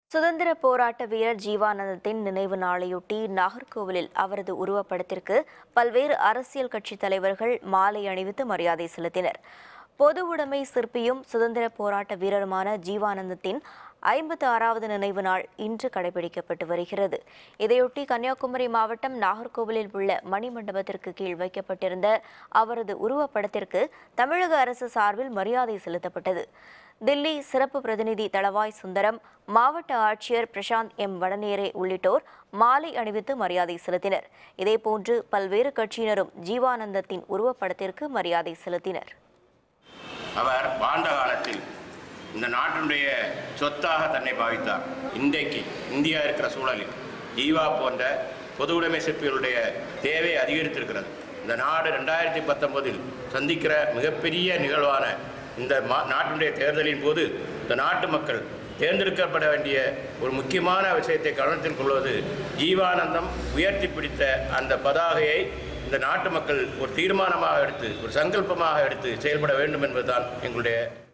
சுதந்திர போராட்ட வீரர் ஜீவானந்தத்தின் நினைவு நாளையொட்டி நாகர்கோவிலில் அவரது உருவப்படத்திற்கு பல்வேறு அரசியல் கட்சித் தலைவர்கள் மாலை அணிவித்து மரியாதை செலுத்தினர் பொது உடைமை சிற்பியும் சுதந்திர போராட்ட வீரருமான ஜீவானந்தத்தின் ஐம்பத்து ஆறாவது நினைவு நாள் இன்று கடைபிடிக்கப்பட்டு வருகிறது இதையொட்டி கன்னியாகுமரி மாவட்டம் நாகர்கோவிலில் உள்ள மணிமண்டபத்திற்கு கீழ் வைக்கப்பட்டிருந்த அவரது உருவப்படத்திற்கு தமிழக அரசு சார்பில் மரியாதை செலுத்தப்பட்டது தில்லி சிறப்பு பிரதிநிதி தளவாய் சுந்தரம் மாவட்ட ஆட்சியர் பிரசாந்த் எம் வடநேரே உள்ளிட்டோர் மாலை அணிவித்து மரியாதை செலுத்தினர் இதேபோன்று பல்வேறு கட்சியினரும் ஜீவானந்தத்தின் உருவப்படத்திற்கு மரியாதை செலுத்தினர் அவர் வாழ்ந்த காலத்தில் இந்த நாட்டினுடைய சொத்தாக தன்னை பாவித்தார் இன்றைக்கு இந்தியா இருக்கிற சூழலில் ஜீவா போன்ற பொது உடைமை சிற்பிகளுடைய தேவை அதிகரித்திருக்கிறது இந்த நாடு ரெண்டாயிரத்தி பத்தொன்பதில் சந்திக்கிற மிகப்பெரிய நிகழ்வான இந்த மா நாட்டினுடைய தேர்தலின் போது இந்த நாட்டு மக்கள் தேர்ந்தெடுக்கப்பட வேண்டிய ஒரு முக்கியமான விஷயத்தை கவனத்தில் கொள்வது ஜீவானந்தம் உயர்த்தி பிடித்த அந்த பதாகையை இந்த நாட்டு மக்கள் ஒரு தீர்மானமாக எடுத்து ஒரு சங்கல்பமாக எடுத்து செயல்பட வேண்டும் என்பதுதான் எங்களுடைய